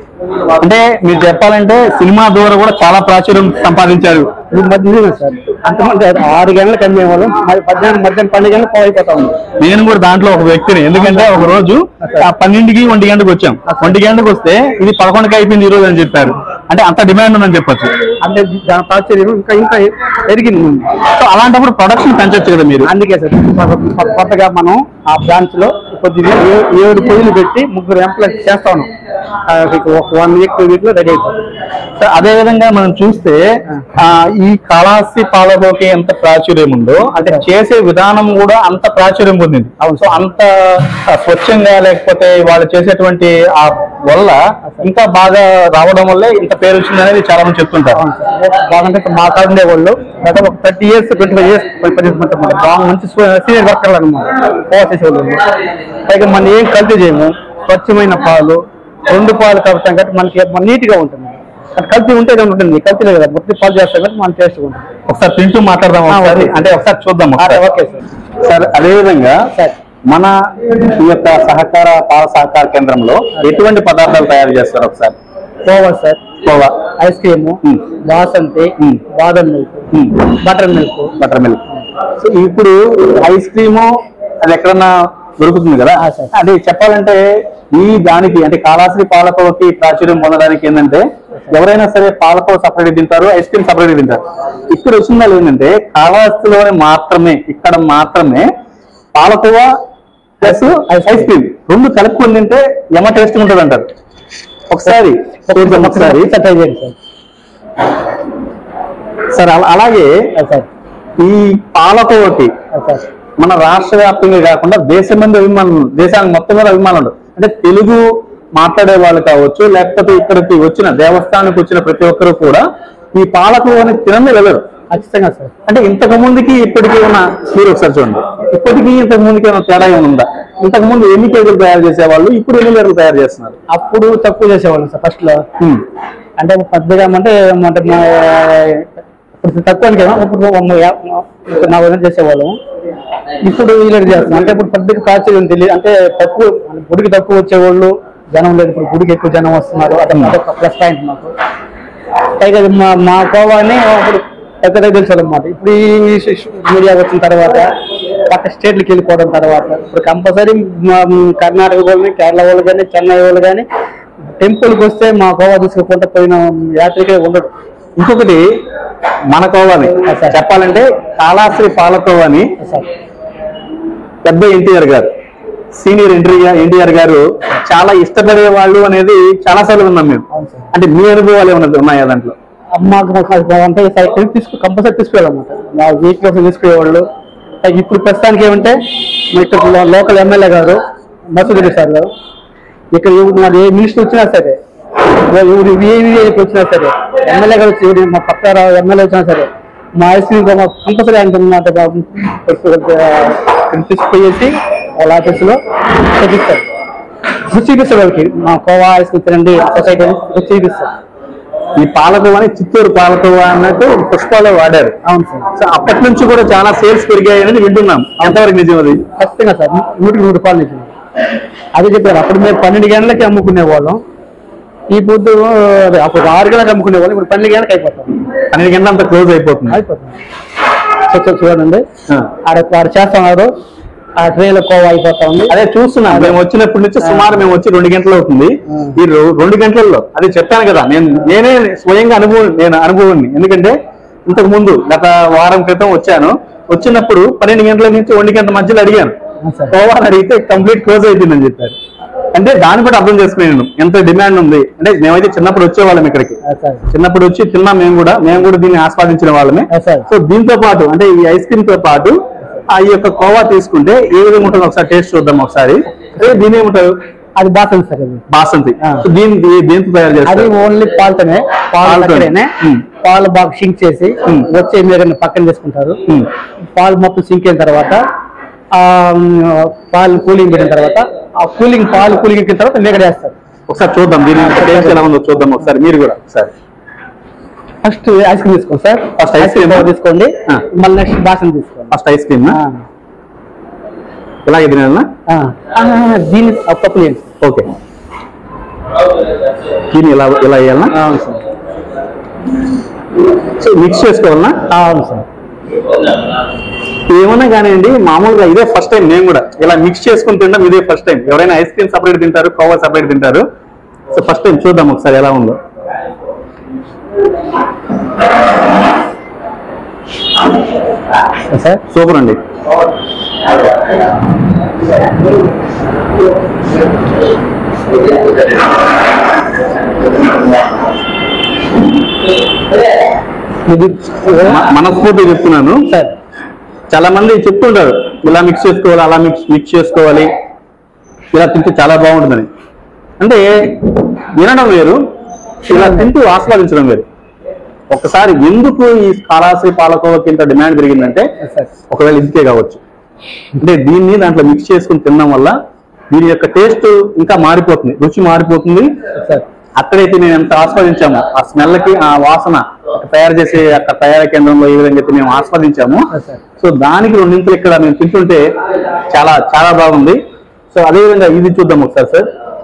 S1: అంటే మీరు చెప్పాలంటే సినిమా ద్వారా కూడా చాలా ప్రాచుర్యం సంపాదించారు
S7: ఇది మధ్య సార్ అంతమంది ఆరు గంటలకు అమ్మేవాళ్ళం మరి మధ్యాహ్నం మధ్యాహ్నం పన్నెండు గంటలకు కోవ అయిపోతా ఉంది
S1: నేను కూడా దాంట్లో ఒక వ్యక్తిని ఎందుకంటే ఒక రోజు ఆ పన్నెండుకి ఒంటి గంటకు వచ్చాం ఒంటి గంటకు వస్తే ఇది పదకొండుకి అయిపోయింది ఈ రోజు అని చెప్పారు అంటే అంత డిమాండ్ ఉందని చెప్పొచ్చు
S7: అంటే దాని ప్రాచుర్యం ఇంకా ఇంకా పెరిగింది
S1: సో అలాంటప్పుడు ప్రొడక్షన్ పెంచొచ్చు కదా మీరు
S7: అందుకే సార్ కొత్త- కొత్తగా మనం ఆ బ్రాంచ్ లో కొద్దిగా ఏ- ఏడు పొయ్యిలు పెట్టి ముగ్గురు ఎంప్లాయ్ చేస్తా ఉన్నాం ఆ, ఇక ఒక వన్ వీక్ టూ వీక్ లో రెడీ అయిపోతుంది
S1: సో అదే విధంగా మనం చూస్తే ఆ ఈ కాళాస్తి పాలకోకి ఎంత ప్రాచుర్యం ఉందో అంటే చేసే విధానం కూడా అంత ప్రాచుర్యం పొందింది సో అంత ఆ, స్వచ్ఛంగా లేకపోతే వాళ్ళు చేసేటువంటి ఆ వల్ల ఇంకా బాగా రావడం వల్లే ఇంత పేరు వచ్చింది అనేది చాలా మంది చెప్తుంటారు
S7: బాగుంటే మా కాడ ఉండేవాళ్ళు గత ఒక thirty years twenty five years బాగా మంచి సీనియర్ వర్కర్లు అనమాట కోవ చేసేవాళ్ళు పైగా మనం ఏం కల్తీ చేయము స్వచ్ఛమైన పాలు రెండు పాలు కలుపుతాం కాబట్టి మనకి మన నీట్ గా ఉంటుంది అది కల్తీ ఉంటే ఏదైనా ఉంటుంది కల్తీ లేదు కదా మొత్తం పాలు చేస్తాం కాబట్టి మన టేస్ట్ ఉంటుంది
S1: ఒకసారి తింటూ మాట్లాడదాం ఒకసారి
S7: ఓకే.
S1: అంటే ఒకసారి చూద్దాం
S7: ఆ,
S1: ఒకసారి.
S7: ఓకే సార్
S1: సార్ అదే విధంగా
S7: సార్.
S1: మన ఈ యొక్క సహకార పాల సహకార కేంద్రంలో ఎటువంటి పదార్థాలు తయారు చేస్తారు ఒకసారి
S7: kova sir
S1: kova
S7: ice cream
S1: మ్.
S7: బాసంతి
S1: మ్.
S7: బాదం milk butter milk
S1: butter milk so ఇప్పుడు ఐస్ క్రీము అది ఎక్కడన్నా దొరుకుతుంది కదా
S7: ఆ, సార్.
S1: అది చెప్పాలంటే ఈ దానికి అంటే కాళాశ్రీ పాలకోవకి ప్రాచుర్యం పొందడానికి ఏంటంటే ఎవరైనా సరే పాలకోవ సపరేట్ తింటారు ఐస్ క్రీమ్ సపరేట్ తింటారు ఇక్కడ వచ్చిన వాళ్ళు ఏంటంటే కాళహస్తిలోనే మాత్రమే ఇక్కడ మాత్రమే పాలకోవ ప్లస్ ఐస్ క్రీమ్ రెండు కలుపుకొని తింటే ఎమ టేస్ట్ ఉంటుంది అంటారు ఒకసారి చూద్దాం ఒకసారి
S7: ట్రై చేయండి సార్
S1: సార్ అలా- అలాగే
S7: ఆ, సార్
S1: ఈ పాలకోవకి
S7: ఆ, సార్
S1: మన రాష్ట్ర వ్యాప్తంగా కాకుండా దేశం మంది అభిమానులు దేశానికి మొత్తం మీద అభిమానులు అంటే తెలుగు మాట్లాడే వాళ్ళు కావచ్చు లేకపోతే ఇక్కడికి వచ్చిన దేవస్థానానికి వచ్చిన ప్రతి ఒక్కరు కూడా ఈ పాలకోవని తినని వెళ్ళరు
S7: ఖచ్చితంగా సార్
S1: అంటే ఇంతకు ముందుకి ఇప్పటికి ఉన్న మీరు ఒకసారి చూడండి ఇప్పటికీ ఇంతకు ముందుకి ఏమైనా తేడా ఏమైనా ఉందా ఇంతకు ముందు ఎన్ని కేజీలు తయారు చేసేవాళ్ళు ఇప్పుడు ఎన్ని లీటర్లు తయారు చేస్తున్నారు
S7: అప్పుడు తక్కువ చేసేవాళ్ళం సార్ ఫస్ట్ లో
S1: హ్మ్.
S7: అంటే పెద్దగా అంటే అంటే మా ఇప్పుడు తక్కువ అని కదా ఇప్పుడు ఒక యా- ఇప్పుడు నా విధంగా చేసేవాళ్ళం ఇప్పుడు వీళ్ళు చేస్తాం అంటే ఇప్పుడు పెద్దగా ప్రాచుర్యం తెలియదు అంటే తక్కువ అంటే గుడికి తక్కువ వచ్చేవాళ్ళు జనం లేదు ఇప్పుడు గుడికి ఎక్కువ జనం వస్తున్నారు అదొక అదొక ప్లస్ పాయింట్ మాకు పైగా అది మా మా కోవాని ఇప్పుడు పెద్దగా తెలుసు అనమాట ఇప్పుడు ఈ మీడియా వచ్చిన తర్వాత పక్క స్టేట్లకు వెళ్ళిపోవడం తర్వాత ఇప్పుడు కంపల్సరీ కర్ణాటక వాళ్ళు కేరళ వాళ్ళు కానీ చెన్నై వాళ్ళు కానీ టెంపుల్కి వస్తే మా గోవా తీసుకుంటే పోయిన యాత్రికే ఉండడు
S1: ఇంకొకటి మన కోవాని చెప్పాలంటే కాళాశ్రీ పాలకోవాని
S7: సార్
S1: పెద్ద ఎన్టీఆర్ గారు సీనియర్ ఎన్టీఆర్ ఎన్టీఆర్ గారు చాలా ఇష్టపడే వాళ్ళు అనేది చాలా సార్లు విన్నాం మేము
S7: అవును సార్
S1: అంటే మీ అనుభవాలు ఏమైనా ఉన్నాయా దాంట్లో
S7: మాకు మాకు అంటే సైకిల్ తీసుకు కంపల్సరీ తీసుకువెళ్ళమాట మా వీక్ కోసం తీసుకునేవాళ్ళు like ఇప్పుడు ప్రస్తుతానికి ఏమంటే మా ఇక్కడ లోకల్ ఎమ్మెల్యే గారు మసూదరి సార్ గారు ఇక్కడ ఎవరు మాది ఏ మినిస్టర్ వచ్చినా సరే ఎవరు ఏ వచ్చినా సరే ఎమ్మెల్యే గారు వచ్చి ఎవరు మా పక్క ఎమ్మెల్యే వచ్చినా సరే మా ఐస్ క్రీమ్ కంపల్సరీ అంటున్నమాట తీసుకుపోయేసి వాళ్ళ ఆఫీసులో చూపిస్తారు రుచి చూపిస్తారు వాళ్ళకి మా కోవా ఐస్ క్రీమ్ తినండి సొసైటీ రుచి చూపిస్తారు
S1: ఈ పాలకోవాని చిత్తూరు పాలకోవా అన్నట్టు పుష్పాలే వాడారు
S7: అవును సార్
S1: సో అప్పటి నుంచి కూడా చాలా సేల్స్ పెరిగాయని వింటున్నాం ఎంతవరకు నిజం అది
S7: ఖచ్చితంగా సార్ నూటికి నూరు రూపాయలు ఇచ్చింది అదే చెప్పారు అప్పుడు మేము పన్నెండు గంటలకి అమ్ముకునే వాళ్ళం ఈ పొద్దు అదే అప్పుడు ఆరు గంటలకు అమ్ముకునే వాళ్ళం ఇప్పుడు పన్నెండు గంటలకు అయిపోతాం
S1: పన్నెండు గంటల అంత క్లోజ్ అయిపోతుంది
S7: అయిపోతుంది సో సో చూడండి
S1: ఆ.
S7: ఆడ ఆడ చేస్తున్నారు ఆ ట్రైన్లో కోవా అయిపోతా ఉంది
S1: అదే చూస్తున్నా మేము వచ్చినప్పటి నుంచి సుమారు మేము వచ్చి రెండు గంటలు అవుతుంది ఈ రో- రెండు గంటల్లో అది చెప్పాను కదా నేను నేనే స్వయంగా అనుభవం నేను అనుభవాన్ని ఎందుకంటే ఇంతకు ముందు గత వారం క్రితం వచ్చాను వచ్చినప్పుడు పన్నెండు గంటల నుంచి ఒంటి గంట మధ్యలో అడిగాను
S7: సార్.
S1: పోవాలని అడిగితే కంప్లీట్ క్లోజ్ అయిపోయిందని చెప్పారు అంటే దాన్ని బట్టి అర్థం చేసుకున్నాను ఎంత డిమాండ్ ఉంది అంటే మేమైతే చిన్నప్పుడు వచ్చేవాళ్ళం ఇక్కడికి
S7: ఆ, సార్
S1: చిన్నప్పుడు వచ్చి తిన్నాం మేము కూడా మేము కూడా దీన్ని ఆస్వాదించిన వాళ్ళమే
S7: ఆ, సార్.
S1: సో దీంతో పాటు అంటే ఈ ఐస్ క్రీమ్ తో పాటు ఆ ఈ యొక్క కోవా తీసుకుంటే ఏ విధంగా ఉంటుందో ఒకసారి టేస్ట్ చూద్దాం ఒకసారి అదే దీని ఏముంటారు
S7: అది బాగుంది సార్ అది
S1: బాసంతి
S7: ఆ.
S1: సో దీని దీ- దేంతో తయారు
S7: అది
S1: చేస్తారు
S7: ఓన్లీ పాలతోనే పాలు
S1: పాలతోనే.
S7: దగ్గరేనే
S1: ఉమ్.
S7: పాలు బాగా సింక్ చేసి
S1: ఉమ్.
S7: వచ్చే మీరు పక్కన తీసుకుంటారు
S1: ఉమ్.
S7: పాలు మొత్తం సింక్ అయిన తర్వాత ఆ ఉమ్, పాలు కూలింగ్ పెట్టిన తర్వాత ఆ కూలింగ్ పాలు కూలింగ్ ఎక్కిన తర్వాత మేగడ వేస్తారు
S1: ఒకసారి చూద్దాం దీని టేస్ట్ ఎలా ఉందో చూద్దాం ఒకసారి మీరు కూడా ఒకసారి
S7: ఫస్ట్ ఐస్ క్రీమ్ తీసుకోండి సార్
S1: First ice cream.
S7: తీసుకోండి
S1: ఆ.
S7: మళ్ళీ నెక్స్ట్ బాసం తీసుకోండి
S1: ఫస్ట్ ఐస్ క్రీమ్
S7: ఆ.
S1: ఇలాగే తినాలనా
S7: ఆ. ఆ, దీన్ని ఒక కప్పు లేదు
S1: ఓకే దీన్ని ఇలా ఇలా వేయాలనా
S7: అవును సార్
S1: సో మిక్స్ చేసుకోవాలనా
S7: అవును సార్
S1: ఏమన్నా కానివ్వండి మామూలుగా ఇదే ఫస్ట్ టైం నేను కూడా ఇలా మిక్స్ చేసుకుని తినడం ఇదే ఫస్ట్ టైం ఎవరైనా ఐస్ క్రీమ్ సపరేట్ తింటారు కోవా సపరేట్ తింటారు సో ఫస్ట్ టైం చూద్దాం ఒకసారి ఎలా ఉందో
S7: సార్
S1: సూపర్ అండి
S7: ఇది
S1: మ- మనస్ఫూర్తిగా చెప్తున్నాను
S7: సార్
S1: చాలా మంది చెప్తుంటారు ఇలా మిక్స్ చేసుకోవాలి అలా మిక్స్ మిక్స్ చేసుకోవాలి ఇలా తింటే చాలా బాగుంటుందని అంటే వినడం వేరు ఇలా తింటూ ఆస్వాదించడం వేరు ఒకసారి ఎందుకు ఈ కాలాశ్రీ పాలకోవకి ఇంత డిమాండ్ పెరిగిందంటే
S7: సార్
S1: ఒకవేళ ఇందుకే కావచ్చు అంటే దీన్ని దాంట్లో మిక్స్ చేసుకుని తినడం వల్ల దీని యొక్క టేస్ట్ ఇంకా మారిపోతుంది రుచి మారిపోతుంది
S7: సార్
S1: అక్కడైతే మేము ఎంత ఆస్వాదించాము ఆ స్మెల్ కి ఆ వాసన తయారు చేసే అక్కడ తయారీ కేంద్రంలో ఏ విధంగా అయితే మేము ఆస్వాదించాము
S7: సార్
S1: సో దానికి రెండింతలు ఇక్కడ మేము తింటుంటే చాలా చాలా బాగుంది సో అదే విధంగా ఇది చూద్దాం ఒకసారి సార్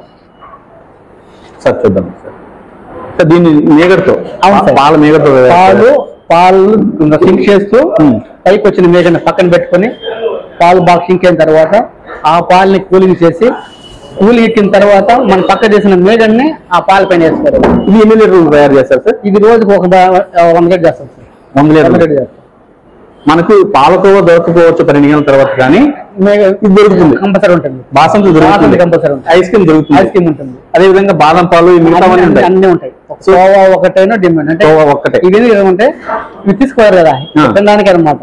S1: సార్ చూద్దాం సార్ సార్ దీన్ని మేగడతో
S7: అవును సార్.
S1: పాల మేగడతో
S7: పాలు పాలు ఇంకా సింక్ చేస్తూ
S1: ఉమ్.
S7: పైకి వచ్చిన మేఘని పక్కన పెట్టుకొని పాలు బాగా సింక్ అయిన తర్వాత ఆ పాలని కూలింగ్ చేసి కూలింగ్ ఎక్కిన తర్వాత మనం పక్క చేసిన మేఘన్ని ఆ పాల పైన వేస్తారు
S1: ఇది ఎన్ని లీటర్లు తయారు చేస్తారు సార్
S7: ఇది రోజుకు ఒక వన్ గేట్ చేస్తాం సార్
S1: వంద
S7: వన్
S1: లీటర్లు
S7: గేట్ చేస్తాం
S1: మనకు పాలకోవ దొరకపోవచ్చు పన్నెండు గంటల తర్వాత కానీ
S7: మేఘ
S1: ఇది దొరుకుతుంది
S7: కంపల్సరీ ఉంటుంది
S1: బాసంతి
S7: బాసంతి
S1: దొరుకుతుంది
S7: కంపల్సరీ ఉంటుంది
S1: ఐస్ క్రీమ్ దొరుకుతుంది
S7: ఐస్ క్రీమ్ ఉంటుంది
S1: అదే విధంగా బాదం పాలు ఈ మిగతావన్నీ
S7: అన్ని-
S1: ఉంటాయి
S7: అన్ని ఉంటాయి కోవా ఒకటైనా డిమాండ్ అంటే
S1: కోవా ఒక్కటే.
S7: ఇది ఏమంటే ఇవి తీసుకోవాలి కదా
S1: ఆ.
S7: తినడానికి అనమాట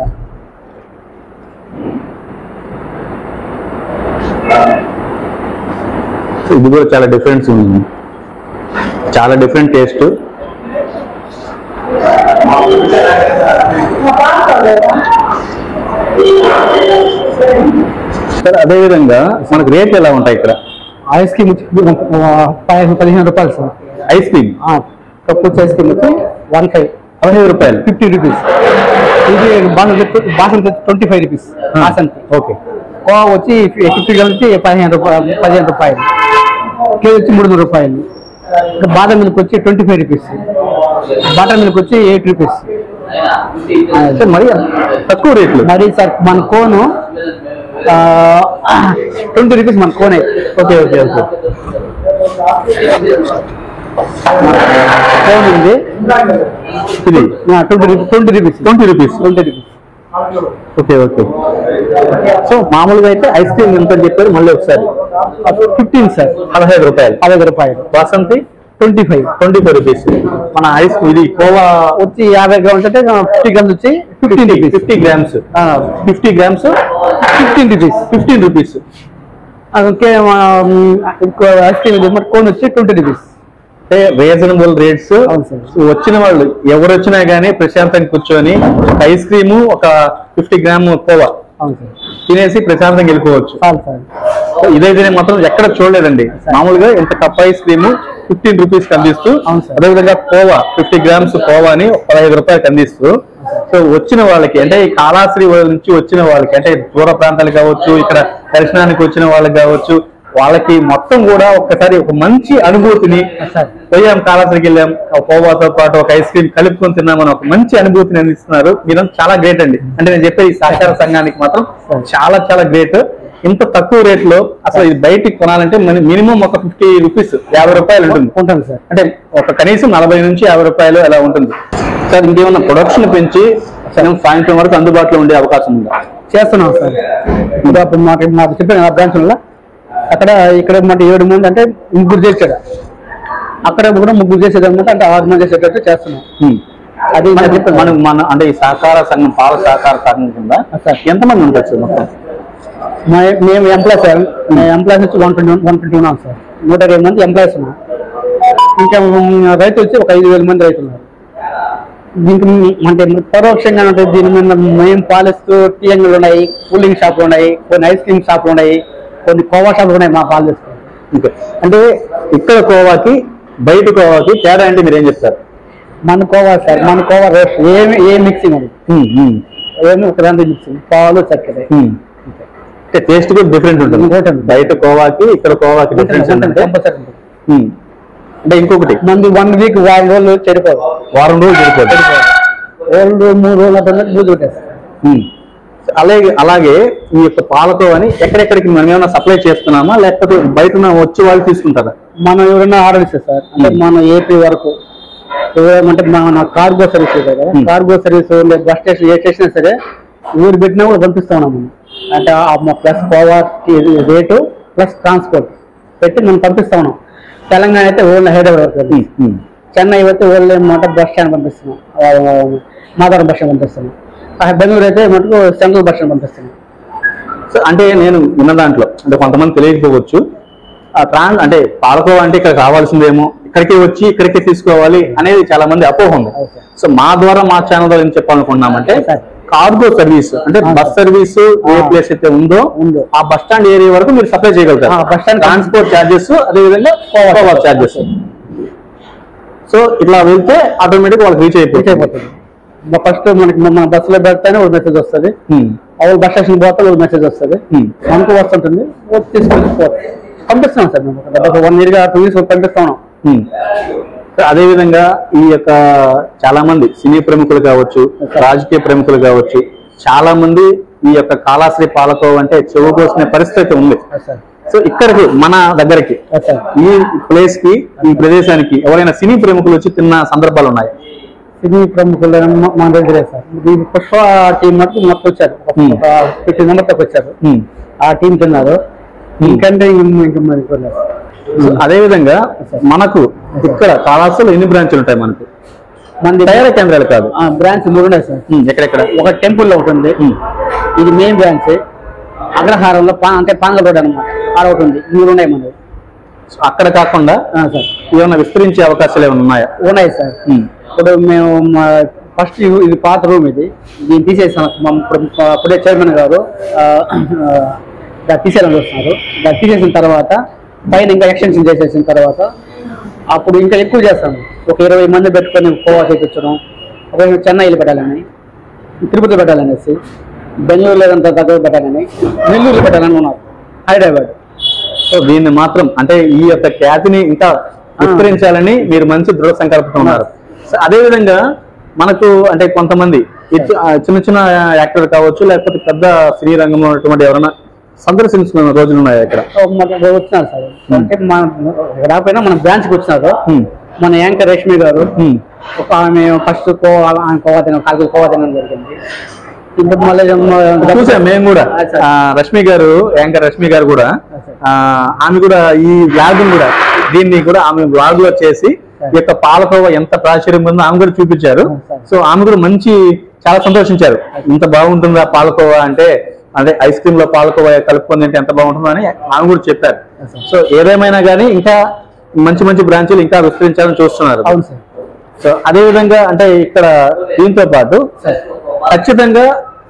S1: సో ఇది కూడా చాలా డిఫరెన్స్ ఉంది చాలా డిఫరెంట్ టేస్ట్ సార్ అదే విధంగా మనకు రేట్లు ఎలా ఉంటాయి ఇక్కడ
S7: ఐస్ క్రీమ్ వచ్చి పదిహేను పదిహేను రూపాయలు సార్
S1: ఐస్ క్రీమ్
S7: ఆ, కప్పు వచ్చి ఐస్ క్రీమ్ వచ్చి వన్ ఫైవ్
S1: పదిహేను రూపాయలు
S7: ఫిఫ్టీ రూపీస్ ఇది basanti basanti twenty five rupees basanti
S1: okay
S7: kova వచ్చి ఫిఫ్టీ గ్రామ్ వచ్చి పదిహేను రూపాయలు పదిహేను రూపాయలు కేజీ వచ్చి మూడు వందల రూపాయలు ఇంకా బాదం మిల్క్ వచ్చి twenty five rupees butter milk వచ్చి ఎయిట్ రూపీస్
S1: సార్ మరి తక్కువ రేట్లు
S7: మరి సార్ మన కోను ట్వంటీ రూపీస్ మన కోన్ అయితే
S1: ఓకే ఓకే ఓకే
S7: కోన్ ఉంది
S1: ఇది
S7: twenty rupees twenty rupees
S1: twenty rupees
S7: twenty rupees
S1: okay okay so మామూలుగా అయితే ఐస్ క్రీమ్ ఎంత అని చెప్పారు మళ్ళీ ఒకసారి
S7: ఫిఫ్టీన్ సార్
S1: పదహైదు రూపాయలు
S7: పదహైదు రూపాయలు
S1: basanti
S7: twenty five
S1: twenty five rupees మన ఐస్ ఇది కోవా
S7: వచ్చి యాభై గ్రామ్స్ అంటే ఫిఫ్టీ గ్రామ్స్ వచ్చి fifteen rupees
S1: fifty grams fifty grams
S7: fifteen rupees
S1: fifteen rupees
S7: okay ice cream cone వచ్చి ట్వంటీ రూపీస్
S1: అంటే రీజనబుల్ రేట్స్
S7: అవును సార్.
S1: వచ్చిన వాళ్ళు ఎవరు వచ్చినా గానీ ప్రశాంతంగా కూర్చొని ఒక ఐస్ క్రీము ఒక ఫిఫ్టీ గ్రామ్ కోవా
S7: అవును సార్
S1: తినేసి ప్రశాంతంగా వెళ్ళిపోవచ్చు
S7: చాలు సార్
S1: సో ఇదైతే నేను మాత్రం ఎక్కడ చూడలేదండి మామూలుగా ఇంత cup ice cream fifteen rupees అందిస్తూ
S7: అవును సార్.
S1: అదేవిధంగా కోవా ఫిఫ్టీ గ్రామ్స్ కోవాని పదహైదు రూపాయలకి అందిస్తూ సో వచ్చిన వాళ్ళకి అంటే ఈ కాళాశ్రీ నుంచి వచ్చిన వాళ్ళకి అంటే దూర ప్రాంతాలు కావచ్చు ఇక్కడ దర్శనానికి వచ్చిన వాళ్ళకి కావచ్చు వాళ్ళకి మొత్తం కూడా ఒక్కసారి ఒక మంచి అనుభూతిని పోయాం కాళాశ్రీకి వెళ్ళాం ఒక కోవాతో పాటు ఒక ఐస్ క్రీమ్ కలుపుకొని తిన్నామని ఒక మంచి అనుభూతిని అందిస్తున్నారు మీరంతా చాలా గ్రేట్ అండి అంటే నేను చెప్పే ఈ సహకార సంఘానికి మాత్రం చాలా చాలా గ్రేట్ ఇంత తక్కువ రేట్ లో అసలు ఇది బయటికి కొనాలంటే మినిమం ఒక ఫిఫ్టీ రూపీస్ యాభై రూపాయలు ఉంటుంది
S7: ఉంటుంది సార్
S1: అంటే ఒక కనీసం నలభై నుంచి యాభై రూపాయలు అలా ఉంటుంది సార్ ఇంకేమన్నా ప్రొడక్షన్ పెంచి సగం సాయంత్రం వరకు అందుబాటులో ఉండే అవకాశం ఉందా
S7: చేస్తున్నాం సార్ ఇప్పుడు అప్పుడు మాకు మాకు చెప్పాను ఆ బ్రాంచ్ వల్ల అక్కడ ఇక్కడ మాకు ఏడు మంది అంటే ముగ్గురు చేశాడు అక్కడ కూడా ముగ్గురు చేసేది అనమాట అంటే ఆరు మంది చేసేటట్టు చేస్తున్నాం
S1: హ్మ్.
S7: అది ఇంకా
S1: మనకి-
S7: చెప్పాను.
S1: మనం మన అంటే ఈ సహకార సంఘం పాల సహకార సంఘం కింద
S7: సార్.
S1: ఎంతమంది ఉంటారు సార్ మొత్తం
S7: మా- మేము ఎంప్లాయ్ సార్ ఎంప్లాయీస్ వచ్చి వన్ ట్వంటీ వన్ ట్వంటీ ఉన్నాం సార్ నూట ఇరవై మంది ఎంప్లాయీస్ ఉన్నాం ఇంకా ఉమ్, రైతు వచ్చి ఒక ఐదు వేల మంది రైతులు ఉన్నారు దీనికి మ్- అంటే పరోక్షంగా అంటే దీని మీద మేము పాలిస్తూ టీ అంగళ్ళు ఉన్నాయి కూలింగ్ షాపులు ఉన్నాయి కొన్ని ఐస్ క్రీమ్ షాపులు ఉన్నాయి కొన్ని కోవా షాపులు ఉన్నాయి మా పాలు తీసుకోవాలి
S1: ఓకే. అంటే ఇక్కడ కోవాకి బయట కోవాకి తేడా అంటే మీరు ఏం చెప్తారు
S7: మన కోవా సార్ మన కోవా రోస్ట్ ఏమి ఏ మిక్సింగ్ ఉంది
S1: హ్మ్, హ్మ్,
S7: ఏమి ఒక దాంట్లో మిక్సింగ్ పాలు చక్కెర
S1: హ్మ్. అంటే టేస్ట్ కూడా డిఫరెంట్ ఉంటుంది
S7: ఉంటుంది.
S1: బయట కోవాకి ఇక్కడ కోవాకి డిఫరెన్స్ ఏంటంటే
S7: కంపల్సరీ ఉంటుంది.
S1: హ్మ్. అంటే ఇంకొకటి
S7: మంది వన్ వీక్ వారం రోజులు చెడిపోదు
S1: వారం రోజులు సరిపోతుంది
S7: రెండు మూడు రోజులు అట్లా బూజు పెట్టేస్తారు
S1: ఉమ్. అలాగే అలాగే ఈ యొక్క పాలతో అని ఎక్కడెక్కడికి మనం ఏమైనా సప్లై చేస్తున్నామా లేకపోతే బయట ఉన్న వచ్చే వాళ్ళు తీసుకుంటారా
S7: మనం ఎవరైనా ఆర్డర్ ఇస్తే సార్ అంటే మన ఏపీ వరకు ఏమంటే మన కార్గో సర్వీస్ ఉంది కదా
S1: Hmm.
S7: Cargo service bus station ఏ స్టేషన్ అయినా సరే ఊరు పెట్టినా కూడా పంపిస్తా ఉన్నాం మనం అంటే ఆ plus kova rate plus transport పెట్టి మనం పంపిస్తా ఉన్నాం తెలంగాణ అయితే ఓన్లీ హైదరాబాద్ వరకు వెళ్తుంది.
S1: ఉమ్, ఉమ్.
S7: చెన్నై అయితే ఓన్లీ మాట బస్ స్టాండ్ పంపిస్తున్నాం ఆ, మాదారం బస్ స్టాండ్ పంపిస్తున్నాం ఆ, బెంగళూరు అయితే మటుకు సెంట్రల్ బస్ స్టాండ్ పంపిస్తున్నాం
S1: సో అంటే నేను విన్న దాంట్లో అంటే కొంతమంది తెలియకపోవచ్చు ఆ ట్రాన్ అంటే పాలకోవ అంటే ఇక్కడ కావాల్సిందేమో ఇక్కడికే వచ్చి ఇక్కడికే తీసుకోవాలి అనేది చాలా మంది అపోహ ఉంది
S7: అవును సార్.
S1: సో మా ద్వారా మా ఛానల్ ద్వారా ఏం చెప్పాలనుకున్నామంటే
S7: సార్.
S1: కార్గో సర్వీస్ అంటే
S7: అవును
S1: బస్ సర్వీస్ ఏ
S7: ఆ.
S1: ప్లేస్ అయితే ఉందో
S7: ఉందో.
S1: ఆ బస్ స్టాండ్ ఏరియా వరకు మీరు సప్లై చేయగలుగుతారు
S7: ఆ, బస్ స్టాండ్
S1: ట్రాన్స్పోర్ట్ ఛార్జెస్ అదే విధంగా కోవా ఛార్జెస్ సో ఇట్లా వెళ్తే ఆటోమేటిక్ వాళ్ళకి రీచ్
S7: రీచ్
S1: అయిపోతుంది
S7: అయిపోతుంది ఫస్ట్ మనకి మన బస్సులో పెడితేనే ఒక మెసేజ్ వస్తుంది
S1: ఉమ్,
S7: అవును బస్ స్టేషన్ పోతే ఒక మెసేజ్ వస్తుంది
S1: ఉమ్.
S7: మనకు వస్తుంటుంది వచ్చి తీసుకొని పోతుంది పంపిస్తున్నాం సార్ మేము ఒక వన్ ఇయర్ గా టూ ఇయర్స్ పంపిస్తున్నాం
S1: ఉమ్. సో అదే విధంగా ఈ యొక్క చాలా మంది సినీ ప్రముఖులు కావచ్చు రాజకీయ ప్రముఖులు కావచ్చు చాలా మంది ఈ యొక్క కాళాశ్రీ పాలకోవ అంటే చెవు కోసిన పరిస్థితి ఉంది
S7: సార్
S1: సో ఇక్కడికి మన దగ్గరికి
S7: సార్
S1: ఈ ప్లేస్ కి ఈ ప్రదేశానికి ఎవరైనా సినీ ప్రముఖులు వచ్చి తిన్న సందర్భాలు ఉన్నాయి
S7: సినీ ప్రముఖులు మా- మా దగ్గరే సార్ ఈ పుష్ప టీం మటుకు మొత్తం వచ్చారు
S1: Hmm.
S7: ఒక ఫిఫ్టీ మెంబర్స్ దాకా వచ్చారు
S1: ఉమ్.
S7: ఆ టీం తిన్నారు ఇంకంటే ఇంక- ఇంక మరి కొన్నారు.
S1: సో అదే విధంగా మనకు ఇక్కడ కాళాశ్రీలో ఎన్ని బ్రాంచ్లు ఉంటాయి మనకు
S7: మనది
S1: తయారీ కేంద్రాలు కాదు
S7: బ్రాంచ్ మూడు ఉన్నాయి సార్
S1: ఉమ్, ఎక్కడెక్కడ
S7: ఒక టెంపుల్ లో ఒకటి ఉంది
S1: ఉమ్.
S7: ఇది మెయిన్ బ్రాంచ్ అగ్రహారంలో పా అంటే పాంగ రోడ్ అనమాట ఆడ ఒకటి ఉంది మూడు ఉన్నాయి మనది
S1: సో అక్కడ కాకుండా
S7: ఆ, సార్
S1: ఏమైనా విస్తరించే అవకాశాలు ఏమైనా ఉన్నాయా
S7: ఉన్నాయి సార్
S1: ఉమ్.
S7: ఇప్పుడు మేము ఫస్ట్ ఇది పాత రూమ్ ఇది దీన్ని తీసేసాం మా- ఇప్పుడు అప్పుడే చైర్మన్ గారు ఆ, ఆ, దాన్ని తీసేయాలని వస్తున్నారు దాన్ని తీసేసిన తర్వాత పైన ఇంకా ఎక్స్టెన్షన్ చేసేసిన తర్వాత అప్పుడు ఇంకా ఎక్కువ చేస్తాము ఒక ఇరవై మంది పెట్టుకొని కోవా చేయించడం ఒక చెన్నైలో పెట్టాలని తిరుపతి పెట్టాలనేసి బెంగళూరు లేదంత దగ్గర పెట్టాలని నెల్లూరు పెట్టాలని ఉన్నారు హైదరాబాద్
S1: సో దీన్ని మాత్రం అంటే ఈ యొక్క ఖ్యాతిని ఇంకా విస్తరించాలని మీరు మంచి దృఢ సంకల్పంతో ఉన్నారు సో అదే విధంగా మనకు అంటే కొంతమంది ఈ చి- ఆ చిన్న చిన్న యాక్టర్ కావచ్చు లేకపోతే పెద్ద సినీ రంగంలో ఉన్నటువంటి ఎవరైనా సందర్శించుకున్న రోజులు ఉన్నాయి ఇక్కడ
S7: మన వచ్చినారు సార్ అంటే మన రాకపోయినా మన బ్రాంచ్ కి వచ్చినారు
S1: హ్మ్.
S7: మన యాంకర్ రష్మి గారు
S1: హ్మ్.
S7: ఒక ఆమె ఫస్ట్ కోవా ఆమె కోవా తినడం కాకి కోవా తినడం జరిగింది ఇంకా మళ్ళీ
S1: చూసాం మేము కూడా
S7: ఆ, సార్.
S1: ఆ, రష్మి గారు యాంకర్ రష్మి గారు కూడా
S7: సార్.
S1: ఆ, ఆమె కూడా ఈ బ్లాగ్ కూడా దీన్ని కూడా ఆమె బ్లాగ్ లో చేసి ఈ యొక్క పాలకోవ ఎంత ప్రాచుర్యం ఉందో ఆమె కూడా చూపించారు
S7: సార్.
S1: సో ఆమె కూడా మంచి చాలా సంతోషించారు ఇంత బాగుంటుందా పాలకోవా అంటే అదే ఐస్ క్రీమ్ లో పాలకోవా కలుపుకొని తింటే ఎంత బాగుంటుందో అని ఆమె కూడా చెప్పారు
S7: సార్.
S1: సో ఏదేమైనా కానీ ఇంకా మంచి మంచి బ్రాంచీలు ఇంకా విస్తరించాలని చూస్తున్నారు
S7: అవును సార్
S1: సో అదే విధంగా అంటే ఇక్కడ దీంతో పాటు ఖచ్చితంగా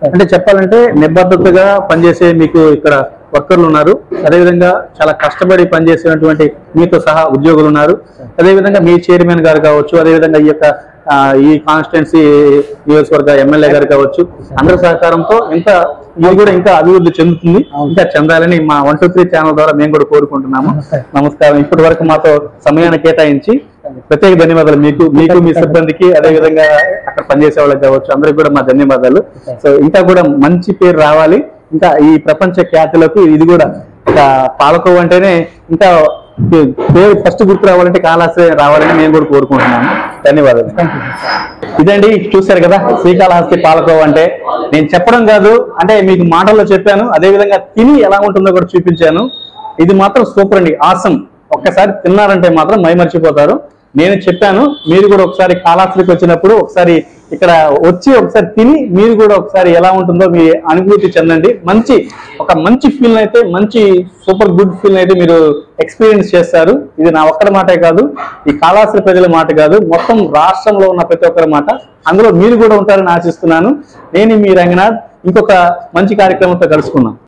S1: అంటే చెప్పాలంటే నిబద్ధతగా పనిచేసే మీకు ఇక్కడ వర్కర్లు ఉన్నారు అదేవిధంగా చాలా కష్టపడి పనిచేసేటువంటి మీతో సహా ఉద్యోగులు ఉన్నారు అదేవిధంగా మీ చైర్మన్ గారు కావచ్చు అదేవిధంగా ఈ యొక్క ఆ, ఈ కాన్స్టిట్యున్సీ నియోజకవర్గ ఎమ్మెల్యే గారు కావచ్చు అందరి సహకారంతో ఇంకా ఇది కూడా ఇంకా అభివృద్ధి చెందుతుంది ఇంకా చెందాలని మా వన్ టూ త్రీ ఛానల్ ద్వారా మేము కూడా కోరుకుంటున్నాము నమస్కారం ఇప్పటి వరకు మాతో సమయాన్ని కేటాయించి ప్రత్యేక ధన్యవాదాలు మీకు మీకు మీ సిబ్బందికి అదే విధంగా అక్కడ పనిచేసే వాళ్ళకి కావచ్చు అందరికి కూడా మా ధన్యవాదాలు సో ఇంకా కూడా మంచి పేరు రావాలి ఇంకా ఈ ప్రపంచ ఖ్యాతిలోకి ఇది కూడా ఇంకా పాలకోవ అంటేనే ఇంకా పేరు ఫస్ట్ గుర్తు రావాలంటే కాళహస్తి రావాలని నేను కూడా కోరుకుంటున్నాను ధన్యవాదాలు ఇదండి చూశారు కదా శ్రీకాళహస్తి పాలకోవ అంటే నేను చెప్పడం కాదు అంటే మీకు మాటల్లో చెప్పాను అదే విధంగా తిని ఎలా ఉంటుందో కూడా చూపించాను ఇది మాత్రం సూపర్ అండి ఆసం ఒక్కసారి తిన్నారంటే మాత్రం మైమర్చిపోతారు నేను చెప్పాను మీరు కూడా ఒకసారి కాళహస్తికి వచ్చినప్పుడు ఒకసారి ఇక్కడ వచ్చి ఒకసారి తిని మీరు కూడా ఒకసారి ఎలా ఉంటుందో మీ అనుభూతి చెందండి మంచి ఒక మంచి ఫీల్ అయితే మంచి సూపర్ గుడ్ ఫీల్ అయితే మీరు ఎక్స్పీరియన్స్ చేస్తారు ఇది నా ఒక్కరి మాటే కాదు ఈ కాళహస్తి ప్రజల మాట కాదు మొత్తం రాష్ట్రంలో ఉన్న ప్రతి ఒక్కరి మాట అందులో మీరు కూడా ఉంటారని ఆశిస్తున్నాను నేను మీ రంగనాథ్ ఇంకొక మంచి కార్యక్రమంతో కలుసుకున్నాం